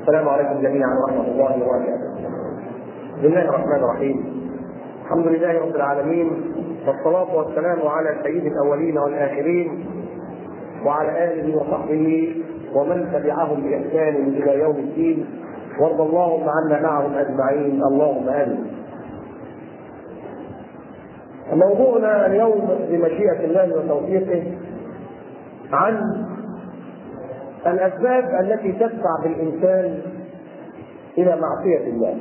السلام عليكم جميعا ورحمه الله وبركاته. بسم الله الرحمن الرحيم. الحمد لله رب العالمين والصلاة والسلام على سيد الأولين والآخرين وعلى آله وصحبه ومن تبعهم بإحسان إلى يوم الدين وارض اللهم عنا معهم أجمعين اللهم آمين. موضوعنا اليوم بمشيئة الله وتوفيقه عن الأسباب التي تدفع بالإنسان إلى معصية الله.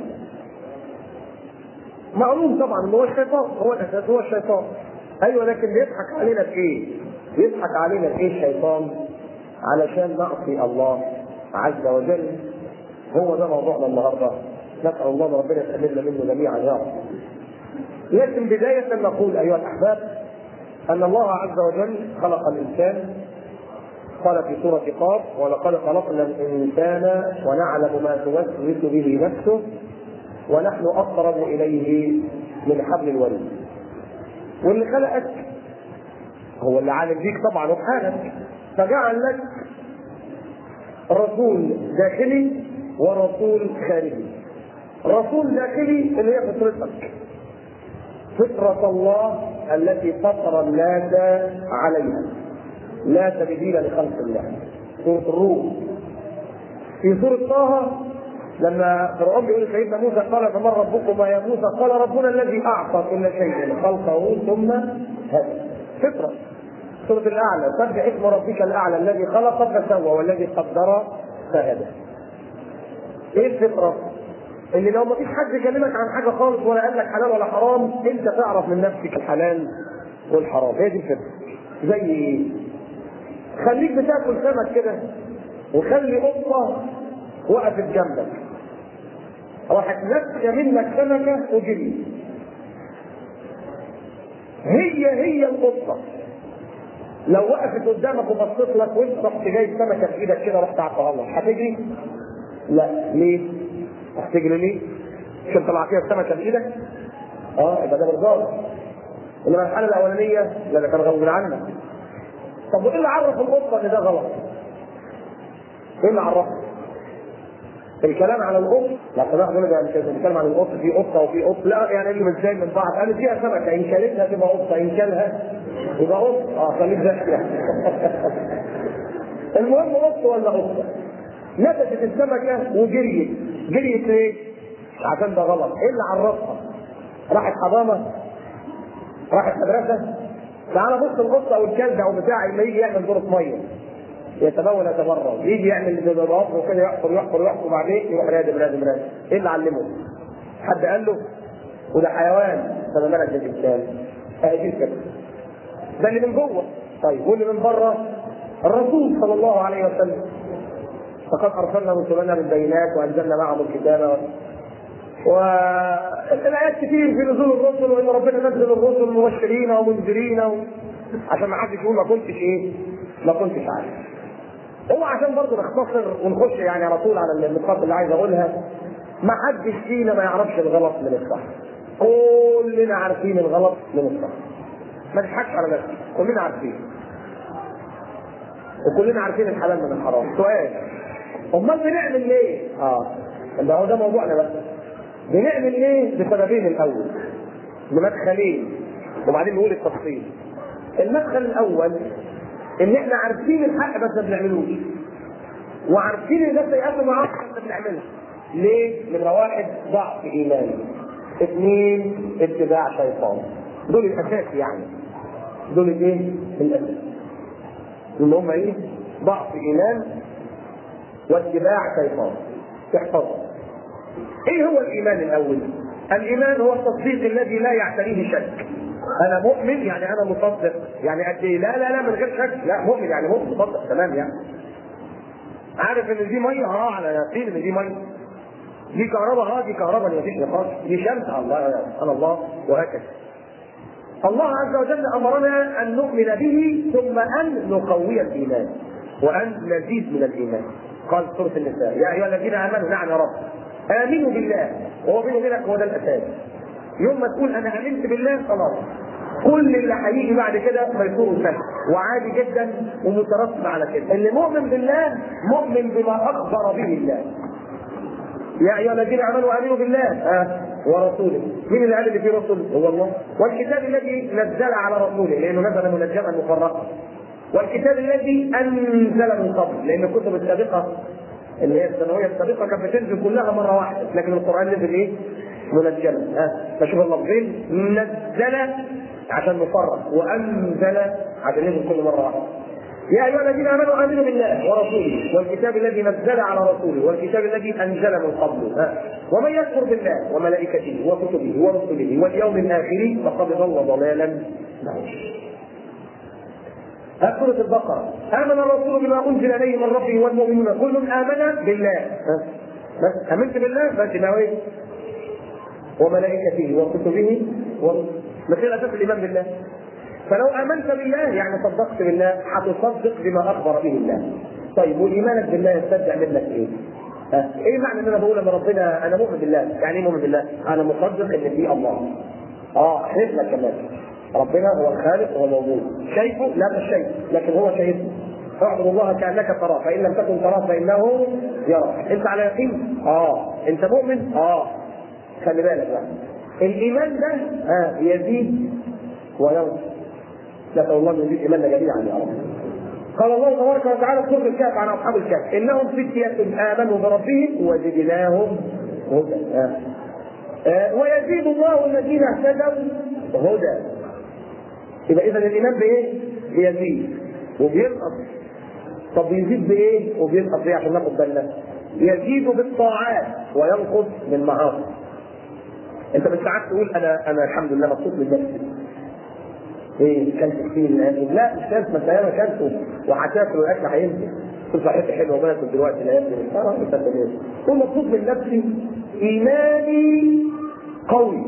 معلوم طبعا ان هو الشيطان هو الاساس هو الشيطان ايوه لكن بيضحك علينا بايه؟ بيضحك علينا بايه الشيطان؟ علشان نعصي الله عز وجل هو ده موضوعنا النهارده نسال الله ان ربنا يسلمنا منه جميعا يا رب. لكن بدايه نقول ايها الاحباب ان الله عز وجل خلق الانسان قال في سورة قاف ولقد خلقنا الإنسان ونعلم ما توسوس به نفسه ونحن اقرب اليه من حبل الوريد واللي خلقك هو اللي عالم بيك طبعا وبحالك فجعل لك رسول داخلي ورسول خارجي رسول داخلي اللي هي فطرتك فطرة الله التي فطر الناس عليها لا تبديل لخلق الله سورة الروم في سورة طه لما فرعون بيقول لسيدنا موسى قال فمن ربكما يا موسى قال ربنا الذي اعطى كل شيء خلقه ثم هدى فطره سورة الأعلى سبح اسم ربك الأعلى الذي خلق فسوى والذي قدر فهدى. إيه الفطرة؟ اللي لو ما فيش حد كلمك عن حاجة خالص ولا قال لك حلال ولا حرام أنت تعرف من نفسك الحلال والحرام، هي دي الفطرة. زي إيه؟ خليك بتاكل سمك كده وخلي قطة وقفت جنبك راحت نفسه منك سمكة وجري هي هي القطة لو وقفت قدامك وبصيت لك وانت رحت جايب سمكة في ايدك كده رحت عطاها لك هتجري؟ لا ليه؟ هتجري ليه؟ عشان طلع فيها السمكة في ايدك؟ اه يبقى ده برضاه انما الحالة الأولانية لا ده كان غصب عنك طب وايه اللي عرف القطة ان ده غلط؟ ايه اللي عرفها؟ الكلام على القط لا طبعا دول يعني مش بنتكلم عن القط في قطه وفي قط لا يعني اللي مش زي من بعض قال فيها سمكه ان كلتها تبقى قطه ان كلها يبقى قط اه خليك ذكي يعني المهم قط ولا قطه نبتت السمكه وجريت جريت ليه؟ عشان ده غلط ايه اللي عرفها؟ راحت حضانه راحت مدرسه تعال بص القطه او الكلب او بتاع اللي يجي يعمل دورة ميه يتبول يتبرد يجي يعمل ضربات وكده يحفر يحفر يحفر وبعدين يروح رادم رادم رادم ايه اللي علمه؟ حد قال له؟ وده حيوان فما بالك بالانسان اهي دي كده ده اللي من جوه طيب واللي من بره الرسول صلى الله عليه وسلم فقد ارسلنا رسلنا بالبينات وانزلنا معهم الكتاب والايات كتير في نزول الرسل وان ربنا نزل الرسل مبشرين ومنذرين و... عشان ما حدش يقول ما كنتش ايه؟ ما كنتش عارف. هو عشان برضه نختصر ونخش يعني على طول على النقاط اللي عايز اقولها ما حدش فينا ما يعرفش الغلط من الصح. كلنا عارفين الغلط من الصح. ما تضحكش على نفسك، كلنا عارفين. وكلنا عارفين الحلال من الحرام. سؤال امال بنعمل ليه؟ اه ده هو ده موضوعنا بقى. بنعمل ليه؟ بسببين الاول. بمدخلين وبعدين نقول التفصيل. المدخل الاول ان احنا عارفين الحق بس ما بنعملوش وعارفين ان ده سيئات ومعاصي بس ما بنعملها ليه؟ نمرة واحد ضعف ايماني اثنين اتباع شيطان دول الاساس يعني دول ايه؟ الاساس اللي هم ايه؟ ضعف ايمان واتباع شيطان تحفظها ايه هو الايمان الاول؟ الايمان هو التصديق الذي لا يعتريه شك انا مؤمن يعني انا مصدق يعني قد ايه لا لا لا من غير شك لا مؤمن يعني مؤمن مصدق تمام يعني عارف ان دي ميه اه على يقين ان دي ميه دي كهرباء اه دي كهرباء مفيش نقاش دي شمس الله سبحان الله وهكذا الله عز وجل امرنا ان نؤمن به ثم ان نقوي الايمان وان نزيد من الايمان قال سوره النساء يا ايها الذين امنوا نعم يا رب امنوا بالله وهو بيني وبينك هو ده الاساس يوم ما تقول انا امنت بالله خلاص كل اللي هيجي بعد كده ميسور سهل وعادي جدا ومترتب على كده اللي مؤمن بالله مؤمن بما اخبر به الله يا ايها الذين امنوا امنوا بالله آه. ورسوله مين اللي قال اللي فيه رسل هو الله والكتاب الذي نزل على رسوله لانه نزل منجما مفرقا والكتاب الذي انزل من قبل لان الكتب السابقه اللي هي السنويه السابقه كانت بتنزل كلها مره واحده لكن القران نزل ايه؟ منجما ها فشوف اللفظين نزل عشان نفرق وانزل عشان ننزل كل مره واحده يا ايها الذين امنوا امنوا بالله ورسوله والكتاب الذي نزل على رسوله والكتاب الذي انزل من قبله ها. ومن يكفر بالله وملائكته وكتبه ورسله واليوم الاخر فقد ضل ضلالا بعيدا سورة البقرة آمن الرسول بما أنزل إليه من ربه والمؤمنون كل آمن بالله ها. بس آمنت بالله بس ما إيه؟ وملائكته وكتبه ورسله مثل أساس الإيمان بالله فلو امنت بالله يعني صدقت بالله هتصدق بما اخبر به الله. طيب وايمانك بالله يستدعي منك ايه؟ ها؟ ايه معنى ان انا بقول ان ربنا انا مؤمن بالله؟ يعني ايه مؤمن بالله؟ انا مصدق ان في الله. اه حفظك كمان. ربنا هو الخالق هو الموجود. شايفه؟ لا مش شايفه، لكن هو شايفه. اعبد الله كانك تراه فان لم تكن تراه فانه يراك. انت على يقين؟ اه. انت مؤمن؟ اه. خلي بالك بقى. الايمان ده اه يزيد وينقص. نسال الله ان يزيد ايماننا جميعا يا رب. قال الله تبارك وتعالى في سوره الكهف عن اصحاب الكهف انهم فتيه امنوا بربهم وزدناهم هدى. آه. آه. ويزيد الله الذين اهتدوا هدى. يبقى اذا الايمان بايه؟ بيزيد وبينقص. طب بيزيد بايه؟ وبينقص بايه عشان ناخد بالنا؟ يزيد بالطاعات وينقص بالمعاصي. انت مش ساعات تقول انا انا الحمد لله مبسوط من نفسي ايه كلت كتير الايام لا مش كلت ما انت ياما كلت وهتاكل والاكل هينزل كل صحتي حلوه وباكل دلوقتي الايام دي اه انت تمام كل مبسوط من نفسي ايماني قوي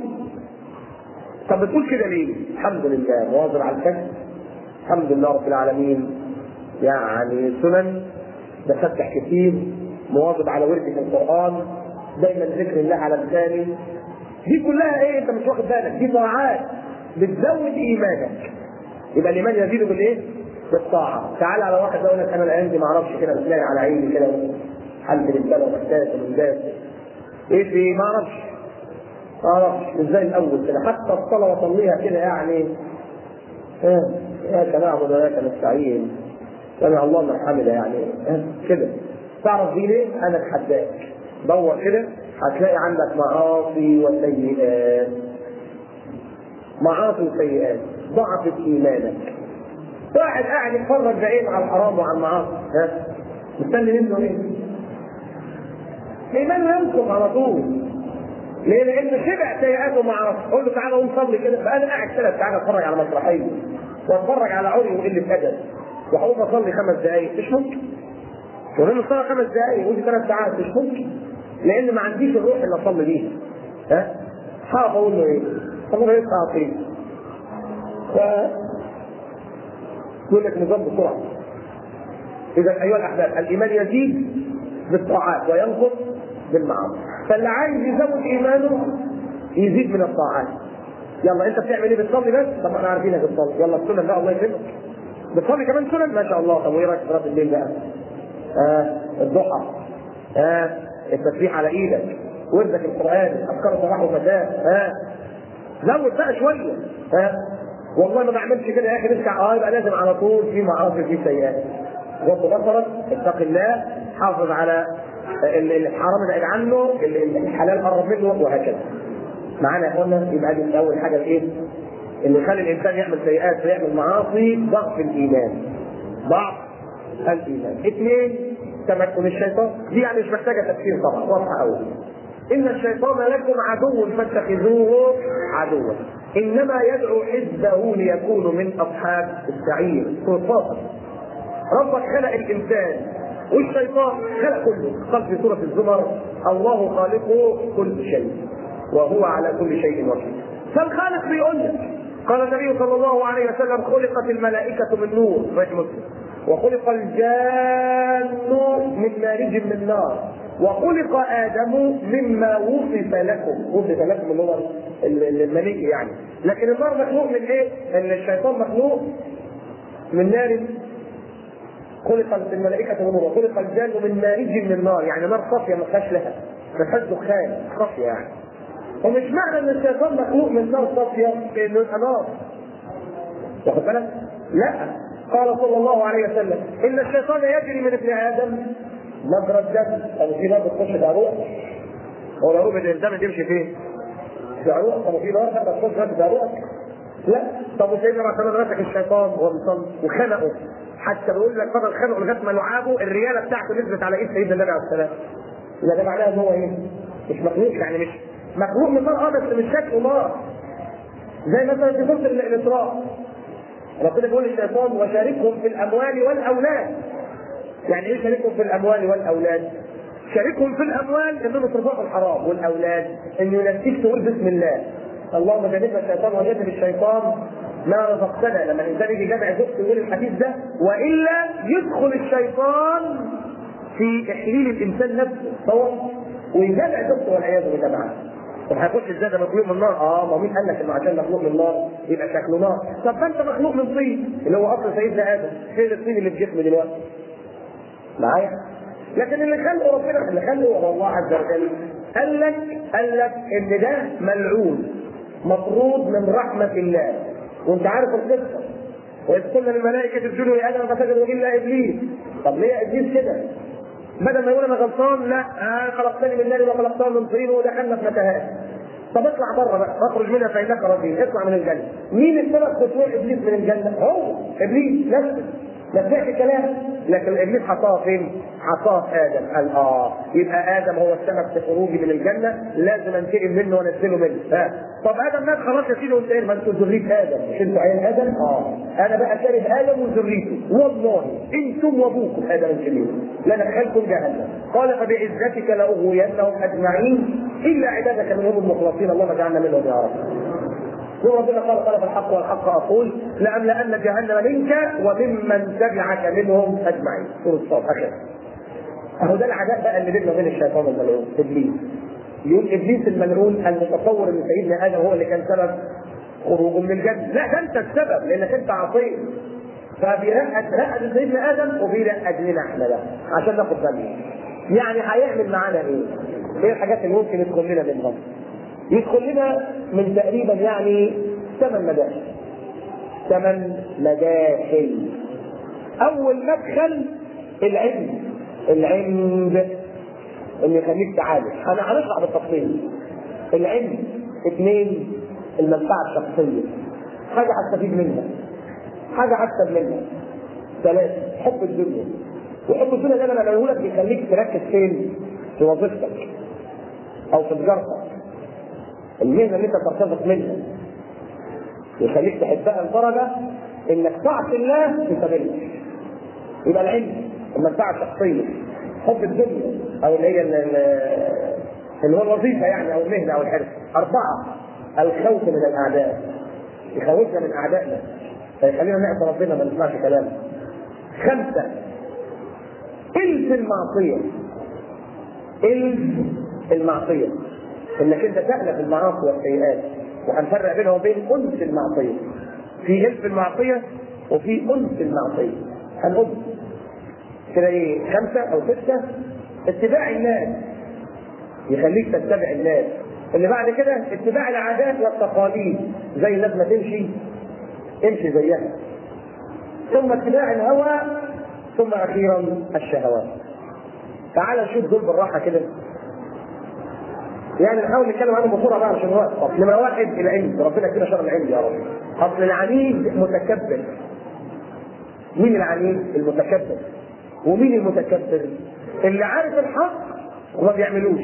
طب بتقول كده ليه؟ الحمد لله مواظب على الكسب الحمد لله رب العالمين يعني سنن بفتح كتير مواظب على ورد في القران دايما ذكر الله على لساني دي كلها ايه انت مش واخد بالك دي طاعات بتزود ايمانك يبقى الايمان يزيد بالايه؟ بالطاعه تعال على واحد يقول لك انا الايام دي ما اعرفش كده بتلاقي على عيني كده حل رجاله ومحتاج ومنداس ايه في ما اعرفش ما اعرفش مش زي الاول كده حتى الصلاه بصليها كده يعني اه اياك نعبد واياك نستعين سمع الله من حمده يعني اه كده تعرف دي ليه؟ انا اتحداك دور كده هتلاقي عندك معاصي وسيئات معاصي وسيئات ضعفت ايمانك واحد قاعد يتفرج بعين على الحرام وعلى المعاصي ها مستني منه ايه؟ ايمانه ينقص على طول ليه؟ لان شبع سيئات ومعاصي قول له تعالى قوم صلي كده فانا قاعد ثلاث ساعات اتفرج على مسرحيه واتفرج على عري وقله ادب وهقوم اصلي خمس دقائق مش ممكن ولما الصلاه خمس دقائق ودي ثلاث ساعات مش ممكن لان ما عنديش الروح اللي اصلي بيها ها؟ هقف اقول له ايه؟ طب ايه تعطيه؟ ف يقول لك نظام بسرعه اذا ايها الاحباب الايمان يزيد بالطاعات وينقص بالمعاصي فاللي عايز يزود ايمانه يزيد من الطاعات يلا انت بتعمل ايه بتصلي بس طب احنا عارفينك بتصلي يلا السنن بقى الله يكرمك بتصلي كمان سنن ما شاء الله طب وايه رايك في صلاه الليل بقى؟ آه الضحى آه التسبيح على ايدك وردك القران اذكار صباح ومساء ها زود بقى شويه ها والله ما بعملش كده يا اخي نرجع اه يبقى لازم على طول في معاصي في سيئات غض بصرك اتق الله حافظ على الحرام ابعد عنه الحلال قرب منه وهكذا معانا يا اخوانا يبقى دي اول حاجه الايه؟ اللي يخلي الانسان يعمل سيئات ويعمل معاصي ضعف الايمان ضعف الايمان اثنين تمكن الشيطان دي يعني مش محتاجه تفسير طبعا واضحه قوي ان الشيطان لكم عدو فاتخذوه عدوا انما يدعو حزبه ليكونوا من اصحاب السعير سلطان ربك خلق الانسان والشيطان خلق كله قال في سوره الزمر الله خالق كل شيء وهو على كل شيء وكيل فالخالق بيقول لك قال النبي صلى الله عليه وسلم خلقت الملائكه من نور صحيح مسلم وخلق الجان من مارج من نار وخلق ادم مما وصف لكم وصف لكم اللي هو الملك يعني لكن النار مخلوق من ايه؟ ان الشيطان مخلوق من نار خلقت الملائكة من نور وخلق الجان من مارج من النار يعني نار صافية ما فيهاش لها فتحس دخان صافيه يعني ومش معنى ان الشيطان مخلوق من نار صافيه انه يبقى نار واخد بالك؟ لا قال صلى الله عليه وسلم ان الشيطان يجري من ابن ادم مجرى الدم طب في نار بتخش في عروق هو العروق الدم تمشي فين؟ في عروق طب في نار بتخش في عروقك لا طب وسيدنا مثلا مسك الشيطان وهو بيصلي وخنقه حتى بيقول لك فضل خنقه لغايه ما لعابه الرياله بتاعته نزلت على ايد سيدنا النبي عليه السلام يبقى ده معناه ان هو ايه؟ مش مخلوق يعني مش مخلوق من نار اه بس مش شكله نار زي مثلا في سوره الاسراء ربنا بيقول للشيطان وشاركهم في الاموال والاولاد يعني ايه شاركهم في الاموال والاولاد؟ شاركهم في الاموال انهم يصرفوها في الحرام والاولاد انه ينسيك تقول بسم الله اللهم جنبنا الشيطان وجنب الشيطان ما رزقتنا لما الانسان يجي جامع زوجته يقول الحديث ده والا يدخل الشيطان في احليل الانسان نفسه تصور ويجامع زوجته والعياذ بالله معاه طب هيخش ازاي ده مخلوق من نار؟ اه ما مين قال لك انه عشان مخلوق من نار يبقى شكله نار؟ طب ما انت مخلوق من طين اللي هو اصل سيدنا ادم، فين الطين اللي في جسمه دلوقتي؟ معايا؟ لكن اللي خلقه ربنا اللي خلقه هو الله عز وجل قال لك قال لك ان ده ملعون مطرود من رحمه الله وانت عارف القصه واذ قلنا للملائكه اسجدوا لادم فسجدوا الا ابليس طب ليه ابليس كده؟ بدل ما يقول انا غلطان لا آه خلقتني من نار وخلقتني من طين ودخلنا في متاهات طب اطلع بره بقى اخرج منها فانك رجيم اطلع من الجنه مين السبب في طلوع ابليس من الجنه؟ هو ابليس نفسه ما سمعش كلام لكن ابليس حطاه فين؟ حطاه ادم قال اه يبقى ادم هو السبب في خروجي من الجنه لازم انتقم منه وانزله منه ها طب ادم مات خلاص يا سيدي وانت ايه ما انتوا ذريه ادم مش انتوا عيال ادم؟ اه انا بقى شارب ادم وذريته والله انتم وابوكم ادم الكبير لندخلكم جهنم قال فبعزتك لاغوينهم اجمعين الا عبادك منهم المخلصين اللهم اجعلنا منهم يا رب وربنا قال قال الحق والحق اقول لاملان جهنم منك وممن تبعك منهم اجمعين سوره الصاد اخر اهو ده العداء بقى اللي بيننا وبين الشيطان الملعون ابليس يقول ابليس الملعون المتصور ان سيدنا ادم هو اللي كان سبب خروجه من الجنه لا ده انت السبب لانك انت عصيت فبيرقد رقد سيدنا ادم وبيرقد لنا احنا بقى عشان ناخد بالنا يعني هيعمل معانا ايه؟ ايه الحاجات اللي ممكن يدخل لنا منها؟ يدخل لنا من تقريبا يعني ثمان مداخل ثمان مداخل اول مدخل العلم العلم اللي يخليك تعالج انا هنشرح بالتفصيل العلم اثنين المنفعه الشخصيه حاجه هستفيد منها حاجه هكسب منها ثلاثه حب الدنيا وحب الدنيا ده انا بقوله لك بيخليك تركز فين؟ في وظيفتك او في تجارتك المهنه اللي انت بترتزق منها يخليك تحبها لدرجه انك تعصي الله في سبيلها يبقى العلم المنفعه الشخصيه حب الدنيا او اللي هي اللي هو الوظيفه يعني او المهنه او الحرف اربعه الخوف من الاعداء يخوفنا من اعدائنا فيخلينا نعصي ربنا ما نسمعش كلامه خمسه الف المعصيه الف المعصيه انك انت تألف المعاصي والسيئات وهنفرق بينها وبين انس المعصيه في الف المعصيه وفي انس المعصيه هنقول كده ايه خمسه او سته اتباع الناس يخليك تتبع الناس اللي بعد كده اتباع العادات والتقاليد زي الناس ما تمشي امشي زيها ثم اتباع الهوى ثم اخيرا الشهوات تعال نشوف دول بالراحه كده يعني نحاول نتكلم عنهم بسرعه بقى عشان الوقت طب نمره واحد العلم ربنا يكفينا شر العلم يا رب اصل العنيد متكبر مين العنيد المتكبر ومين المتكبر اللي عارف الحق وما بيعملوش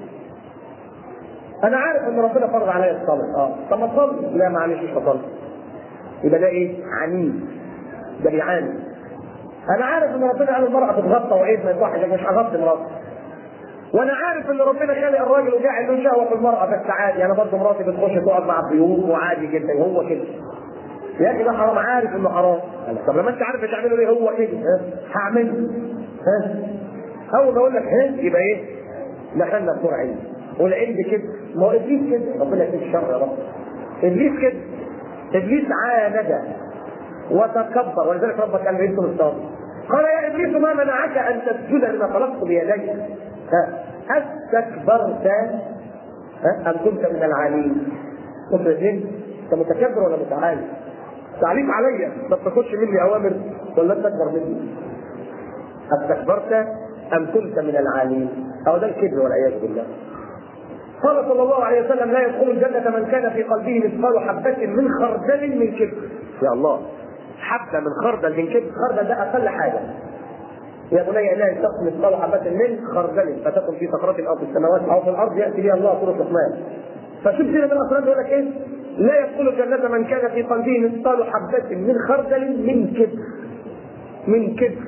انا عارف ان ربنا فرض عليا الصلاه اه طب ما تصلي لا معلش مش هصلي يبقى ده ايه عنيد ده بيعاني انا عارف ان ربنا قال المراه تتغطى وعيب ما يصحش مش هغطي مراتي وانا عارف ان ربنا خالق الراجل وجاعل له شهوه في المراه بس عادي انا برضه مراتي بتخش تقعد مع الضيوف وعادي جدا هو كده يا اخي ده حرام عارف انه حرام طب لما انت عارف تعمله ليه هو كده ها هعمله ها اول ما اقول لك ها يبقى ايه دخلنا في نور علم والعلم كده ما هو ابليس كده ربنا يكفيك الشر يا رب ابليس كده ابليس عاند وتكبر ولذلك ربك قال له انتم الصادق قال يا ابليس ما منعك ان تسجد لما خلقت بيديك ها استكبرت ها؟ ام كنت من العالين؟ قلت الاثنين انت متكبر ولا متعالي؟ تعليق عليا ما بتاخدش مني اوامر ولا انت اكبر مني؟ استكبرت ام كنت من العالين؟ او ده الكبر والعياذ بالله. قال صلى الله عليه وسلم لا يدخل الجنة من كان في قلبه مثقال حبة من خردل من كبر. يا الله حبة من خردل من كبر، خردل ده أقل حاجة. يا بني لا يستقم مثقال حبة من خردل فتكن في صخرة أو في السماوات أو في الأرض يأتي بها الله سورة الرحمن. فشوف كده من الأسرار يقول لك إيه؟ لا يدخل الجنة من كان في قلبه مثقال حبة من خردل من كبر. من كبر.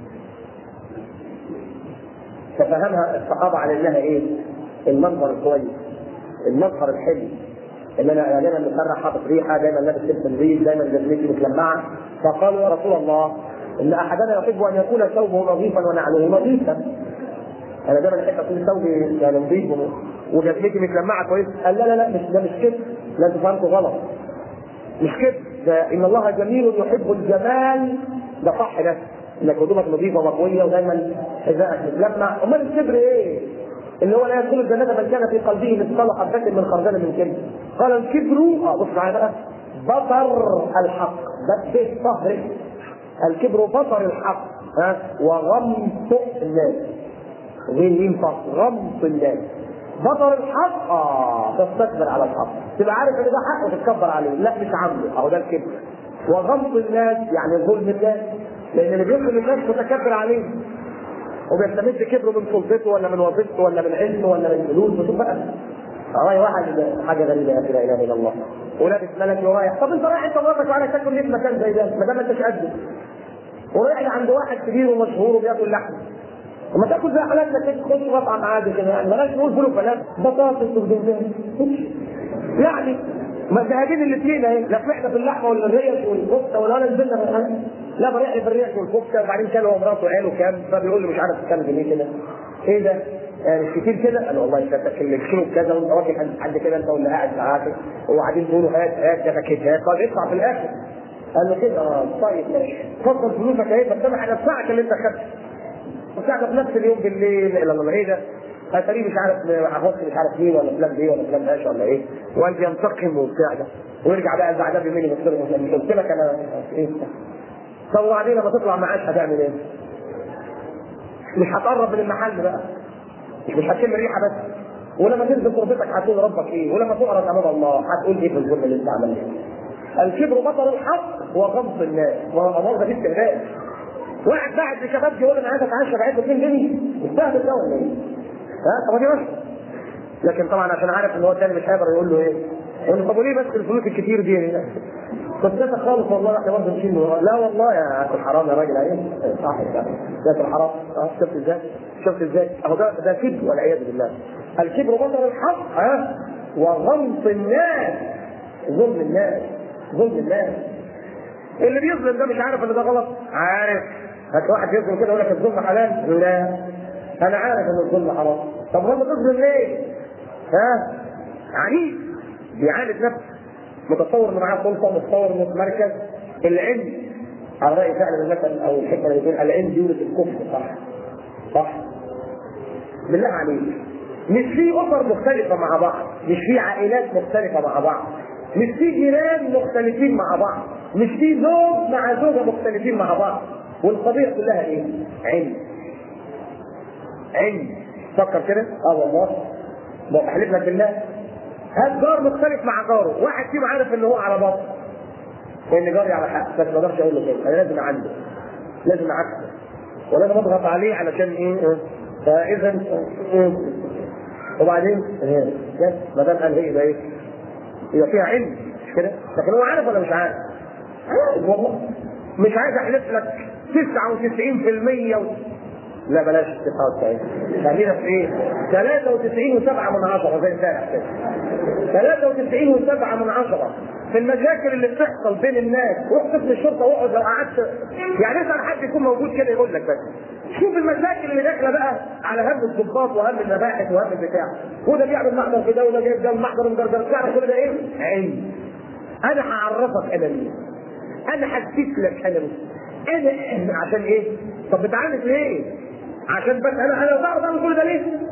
ففهمها الصحابة على انها ايه؟ المنظر الكويس المظهر الحلو ان انا دايما مسرح حاطط ريحه دايما لابس لبس نظيف دايما جزمتي متلمعه فقالوا يا رسول الله ان احدنا يحب ان يكون ثوبه نظيفا ونعله نظيفا انا دايما احب اكون ثوبي يعني نظيف وجزمتي متلمعه كويس قال لا لا لا مش ده مش كده لا انتوا فهمتوا غلط مش كده ده ان الله جميل يحب الجمال ده صح ده انك هدومك نظيفه ومقويه ودايما حذائك متلمع امال الكبر ايه؟ اللي هو لا يدخل الجنة من كان في قلبه مثقال حبة من خردل من كبر. قال الكبر اه بص معايا بقى بطر الحق ده طهر الكبر بطر الحق ها وغمط الناس غير مين غمط الناس بطر الحق اه تستكبر على الحق تبقى عارف ان ده حق وتتكبر عليه لا مش عامله اهو ده الكبر وغمط الناس يعني ظلم الناس لان اللي بيظلم الناس متكبر عليه وبيستمد كبره من سلطته ولا من وظيفته ولا من علمه ولا من فلوس وشوف بقى راي واحد حاجه غريبه يا اخي لا اله الا الله ولابس ملكي ورايح طب انت رايح انت مراتك وعلى تاكل ليه في مكان زي ده ما دام انت مش قده ورايح عند واحد كبير ومشهور وبياكل لحم وما تاكل زي حالاتنا كده تخش مطعم عادي كده يعني بلاش نقول فول وفلات بطاطس وبدنجان يعني مذهبين الاثنين اهي لا فرحنا في اللحمه ولا الريش والكفته ولا انا نزلنا في الحاجة. لا بريح في الريش والكفته وبعدين كان هو مراته وعياله كام فبيقول له مش عارف كام جنيه كده ايه ده؟ يعني مش كتير كده؟ قال والله انت كيلو كذا وانت واقف عند حد كده انت ولا قاعد معاك وبعدين تقولوا هات هات ده باكيت هات طب ادفع في الاخر قال له كده اه طيب ماشي اتفضل فلوسك اهي بس انا هدفعك اللي انت خدته وساعتها في نفس اليوم بالليل الى الله ايه ده؟ اتاريه مش عارف هخش مش عارف مين ولا فلان ايه ولا فلان ايش ولا ايه وقال ينتقم وبتاع ده ويرجع بقى بعدها بيومين يبص له قلت لك انا ايه طب وبعدين لما تطلع معاش هتعمل ايه؟ مش هتقرب من المحل بقى مش هتشم الريحه بس ولما تنزل تربتك هتقول ربك ايه ولما تعرض امام الله هتقول ايه في الظلم اللي انت عملته الكبر بطل الحق وغمط الناس وامر ده في استهلاك واحد بعد شباب يقول انا عايز اتعشى بعد 2 جنيه يستهبل ده ولا ايه؟ ها طب دي بس لكن طبعا عشان عارف ان هو الثاني مش هيقدر يقول له ايه؟ يقول له طب وليه بس الفلوس الكتير دي؟ صدقتك خالص والله احنا برضه نشيل لا والله يا اكل حرام يا راجل ايه صح ده الحرام اه شفت ازاي؟ شفت ازاي؟ اهو ده ده كبر والعياذ بالله الكبر بطل الحق ها وغمط الناس ظلم الناس ظلم الناس اللي بيظلم ده مش عارف ان ده غلط عارف هات واحد يظلم كده يقول لك الظلم حلال لا انا عارف ان الظلم حرام طب لما تظلم ليه؟ ها؟ عنيف بيعاند نفسه متصور انه معاه سلطه متصور انه في مركز العلم على راي فعلا المثل او الحكمه اللي بتقول العلم يورث الكفر صح صح بالله عليك مش في اسر مختلفه مع بعض مش في عائلات مختلفه مع بعض مش في جيران مختلفين مع بعض مش في زوج مع زوجه مختلفين مع بعض والقضيه كلها ايه؟ علم علم فكر كده اه والله بحلف لك بالله هات جار مختلف مع جاره واحد فيهم عارف ان هو على باطل وان جاري على حق بس ما اقدرش اقول له كده انا لازم عنده لازم اعكسه ولازم اضغط عليه علشان ايه فاذا وبعدين بس ما دام قال ايه يبقى ايه يبقى فيها علم مش كده لكن هو عارف ولا مش عارف؟ عارف والله مش عايز احلف لك 99% و... لا بلاش 99 خلينا في ايه؟ 93 و7 من عشرة زي امبارح كده 93 و7 من عشرة في المشاكل اللي بتحصل بين الناس روح قسم الشرطه واقعد لو قعدت يعني اسال حد يكون موجود كده يقول لك بس شوف المشاكل اللي داخله بقى على هم الضباط وهم المباحث وهم البتاع وده بيعمل محضر في ده وده جايب ده المحضر مجرجر تعرف كل ده ايه؟ علم انا هعرفك انا مين انا هثبت لك انا مين انا عشان ايه؟ طب بتعاند ليه؟ عشان بس انا انا بعرف اعمل كل ده ليه؟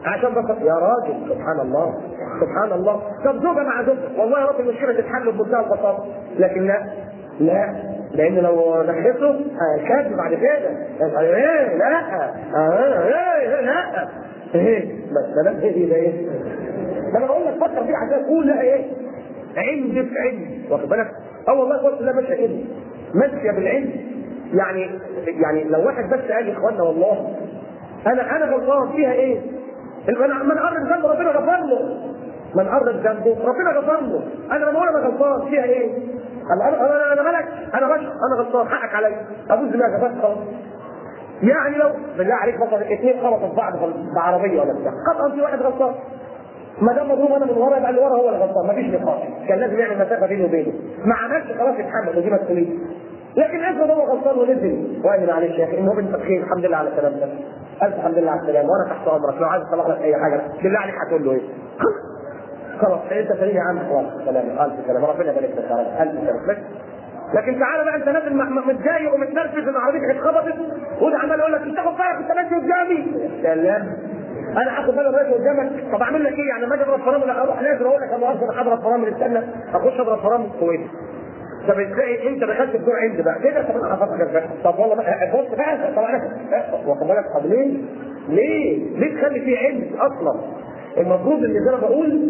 عشان بس يا راجل سبحان الله سبحان الله طب زوجه مع زوجها والله يا رب المشكله تتحل بمنتهى البساطه لكن لا لا لان لو نخسه هيكذب بعد كده ايه لا آه ايه لا ايه بس ما ايه ده ايه ما انا بقول لك فكر فيه عشان تقول لا ايه عند في عند واخد بالك اه والله قلت لا ماشيه كده ماشيه بالعلم يعني يعني لو واحد بس قال يا اخوانا والله انا انا غلطان فيها ايه؟ من من قرب ذنبه ربنا غفر له من قرب ذنبه ربنا غفر له انا لما اقول انا غلطان فيها ايه؟ انا انا انا, أنا ملك انا بشر انا غلطان حقك عليا ابوس دماغي بس خلاص يعني لو بالله عليك مثلا اثنين خبطوا في بعض بعربيه ولا بتاع قطعا في واحد غلطان ما دام مضروب انا من ورا يبقى اللي ورا هو اللي غلطان مفيش نقاش كان لازم يعمل مسافه بينه وبينه ما عملش خلاص يتحمل ودي مسؤوليه لكن افرض هو غلطان ونزل وقال معلش يا اخي المهم انت بخير الحمد لله على سلامتك الف الحمد لله على السلامه وانا تحت امرك لو عايز اصلح لك اي حاجه بالله عليك هتقول له ايه؟ خلاص انت سليم يا عم خلاص سلام الف سلامه ربنا يبارك لك يا رب الف سلامه لكن تعالى بقى انت نازل متضايق ومتنرفز ان عربيتك اتخبطت وده عمال يقول لك انت تاخد بالك انت ماشي قدامي يا سلام انا هاخد بالي الراجل قدامك طب اعمل لك ايه يعني لما اجي اضرب فرامل اروح نازل اقول لك انا اصلا هضرب فرامل استنى اخش اضرب فرامل كويس طب تلاقي انت دخلت بدون عند بقى كده طب انا هفكر طب والله بص بقى طب انا واخد بالك طب ليه؟ ليه؟ ليه تخلي فيه عند اصلا؟ المفروض ان زي ما بقول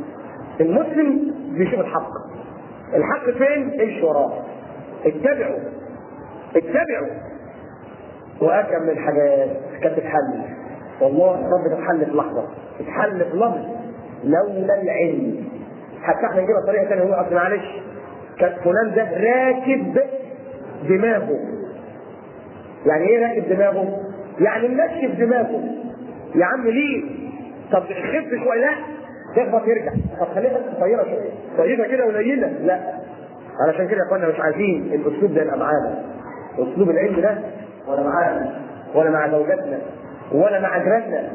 المسلم بيشوف الحق الحق فين؟ امشي وراه اتبعوا اتبعوا واكم من الحاجات كانت تتحل والله رب تتحل في لحظه تتحل في لحظه لولا العلم حتى احنا نجيبها طريقه ثانيه هو اصل معلش كان فلان ده راكب دماغه يعني ايه راكب دماغه؟ يعني منشف دماغه يا عم ليه؟ طب خف شويه لا تخبط يرجع طب خليها بس قصيره شويه طيبه كده قليله لا علشان كده يا اخوانا مش عايزين الاسلوب ده يبقى معانا اسلوب العلم ده ولا معانا ولا مع زوجاتنا ولا مع جيراننا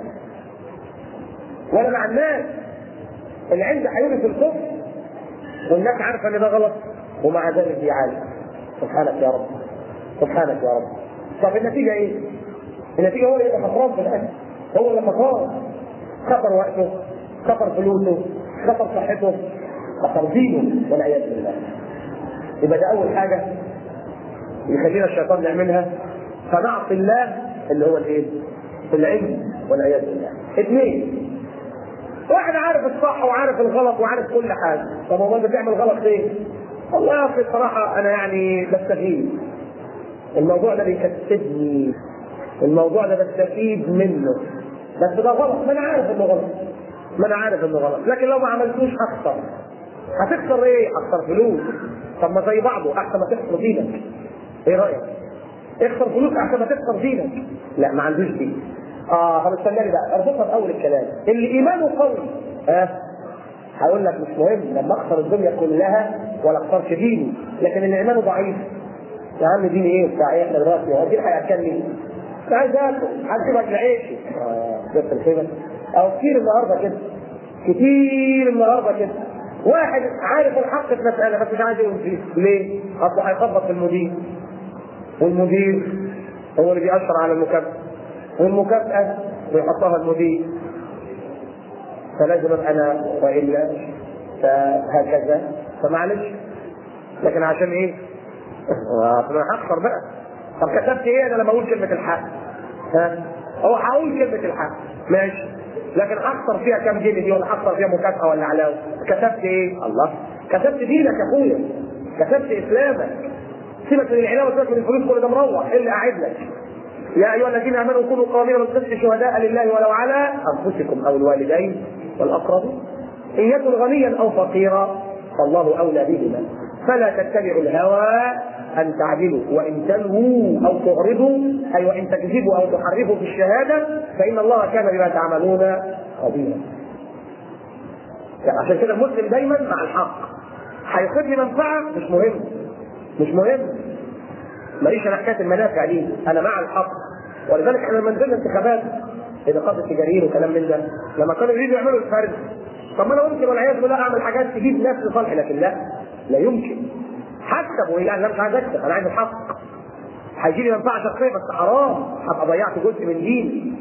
ولا مع الناس العلم هيورث الكفر والناس عارفه ان ده غلط ومع ذلك بيعالج سبحانك يا رب سبحانك يا رب طب النتيجه ايه؟ النتيجه هو اللي يبقى خسران في الاخر هو اللي خسران خسر وقته خسر فلوسه خسر صحته خسر دينه والعياذ بالله يبقى ده اول حاجه يخلينا الشيطان نعملها فنعصي الله اللي هو الايه؟ العلم والعياذ بالله. اثنين واحد عارف الصح وعارف الغلط وعارف كل حاجه، طب هو انت بتعمل غلط ليه؟ والله يا اخي الصراحه انا يعني بستفيد. الموضوع ده بيكسبني. الموضوع ده بستفيد منه. بس ده غلط، ما انا عارف انه غلط. ما انا عارف انه غلط، لكن لو ما عملتوش هخسر. هتخسر ايه؟ هخسر فلوس. طب ما زي بعضه احسن ما تخسر دينك. ايه رايك؟ اخسر فلوس احسن ما تخسر دينك. لا ما عندوش دين. اه طب استناني بقى اربطها في اول الكلام. اللي ايمانه قوي ها آه. هقول لك مش مهم لما اخسر الدنيا كلها ولا اخسرش ديني، لكن اللي ايمانه ضعيف يا عم ديني ايه بتاع ايه احنا دلوقتي هو الدين هياكل لي؟ مش عايز اكل، عايز اكل عيشي. اه شفت الخيبه؟ او كتير النهارده كده. كتير النهارده كده. واحد عارف الحق في مسألة بس مش عايز يقول فيه، ليه؟ أصله هيخبط في المدير. والمدير هو اللي بيأشر على المكافأة. والمكافأة بيحطها المدير. فلازم ابقى انا والا فهكذا فمعلش لكن عشان ايه؟ انا هخسر بقى طب كتبت ايه انا لما اقول كلمه الحق؟ ها؟ هو هقول كلمه الحق ماشي لكن هخسر فيها كام جنيه دي ولا هخسر فيها مكافاه ولا علاوه كتبت ايه؟ الله كتبت دينك يا اخويا كتبت اسلامك سيبك من العلاوه سيبك من الفلوس كل ده مروح ايه اللي قاعد لك؟ يا ايها الذين امنوا كونوا قوامين بالقسط شهداء لله ولو على انفسكم او الوالدين والاقربين ان يكن غنيا او فقيرا فالله اولى بهما فلا تتبعوا الهوى ان تعدلوا وان تلووا او تعرضوا اي وان تكذبوا او تحرفوا في الشهاده فان الله كان بما تعملون خبيرا. عشان كده المسلم دايما مع الحق. هياخد لي منفعه مش مهم. مش مهم. ماليش انا حكايه المنافع دي، انا مع الحق. ولذلك احنا لما نزلنا انتخابات نقابه التجارير وكلام من ده، لما كانوا يريدوا يعملوا الفرد طب ما انا ممكن والعياذ بالله اعمل حاجات تجيب ناس لصالحي لكن لا لا يمكن هكسب وايه انا مش عايز اكسب انا عايز الحق هيجي لي منفعه شخصيه بس حرام هبقى ضيعت جزء من ديني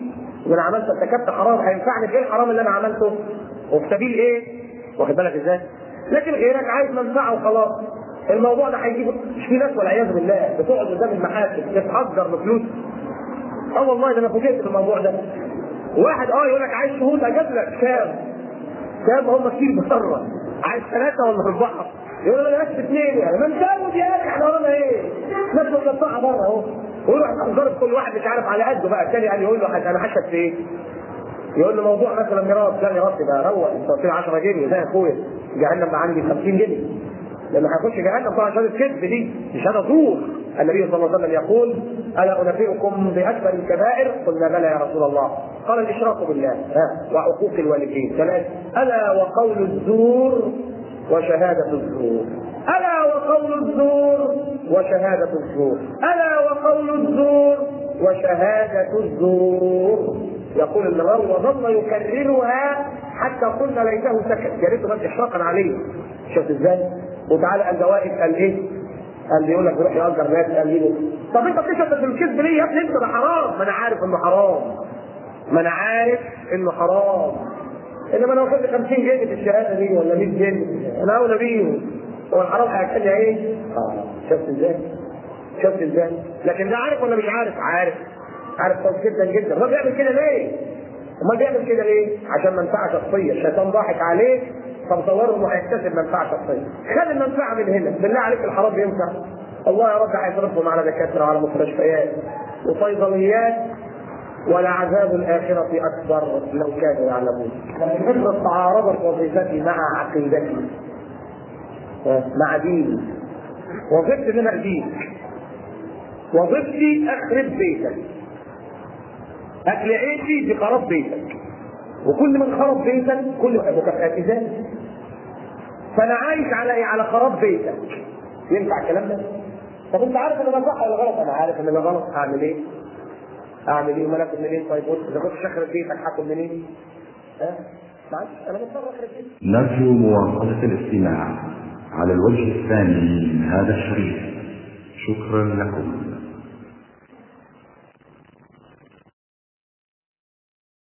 انا عملت ارتكبت حرام هينفعني في ايه الحرام اللي انا عملته؟ وفي سبيل ايه؟ واخد بالك ازاي؟ لكن غيرك عايز منفعه وخلاص الموضوع ده هيجيب مش في ناس والعياذ بالله بتقعد قدام المحاكم تتحضر بفلوس اه والله ده انا فوجئت بالموضوع ده واحد اه يقول لك عايز شهود اجيب لك كام كام هم كتير بره عايز ثلاثه ولا اربعه يقول له بس اثنين يعني ما نزود يا اخي احنا ورانا ايه؟ ناس مقطعه بره اهو ويروح ضرب كل واحد مش عارف على قده بقى الثاني قال يقول له انا حشد في ايه؟ يقول له موضوع مثلا ميراث لا ميراث يبقى روق انت قلت لي 10 جنيه لا يا اخويا جهنم بقى عندي 50 جنيه لما هيخش جهنم طبعا شهاده كذب دي مش هذا زور النبي صلى الله عليه وسلم يقول الا انبئكم باكبر الكبائر قلنا بلى يا رسول الله قال الاشراك بالله ها وعقوق الوالدين ثلاث الا وقول الزور وشهاده الزور الا وقول الزور وشهاده الزور الا وقول الزور وشهاده الزور يقول النووي وظل يكررها حتى قلنا ليته سكت يا ريته بس اشراقا عليه شفت ازاي؟ وتعالى قال واقف قال ايه؟ قال لي يقول لك روح يأجر ناس قال لي طب انت بتشهد في الكذب ليه يا ابني انت ده حرام ما انا عارف انه حرام ما انا عارف انه حرام انما لو خدت 50 جنيه في الشهاده دي ولا 100 جنيه انا اولى بيهم هو الحرام هياكلني ايه؟ اه شفت ازاي؟ شفت ازاي؟ لكن ده عارف ولا مش عارف؟ عارف عارف كويس جدا جدا هو بيعمل كده ليه؟ امال بيعمل كده ليه؟ عشان منفعه شخصيه الشيطان ضاحك عليه فمصوره انه هيكتسب منفعه شخصيه خد المنفعه من هنا بالله عليك الحرام بينفع الله يا رب هيصرفهم على دكاتره وعلى مستشفيات وصيدليات ولعذاب الآخرة أكبر لو كانوا يعلمون. لكن افرض تعارضت وظيفتي مع عقيدتي مع ديني وظيفتي ان انا اديك وظيفتي اخرب بيتك اكل عيشي دي خراب بيتك وكل من خرب بيتك كل مكافآت ذلك فانا عايش على ايه؟ على خراب بيتك ينفع الكلام ده؟ طب انت عارف ان ده صح ولا غلط؟ انا عارف ان ده غلط اعمل ايه؟ اعمل ايه؟ امال اكل منين؟ طيب بص اذا كنت اخرب بيتك هاكل منين؟ ها؟ معلش انا مضطر اخرب بيتك نرجو مواصلة الاستماع على الوجه الثاني من هذا الشريط شكرا لكم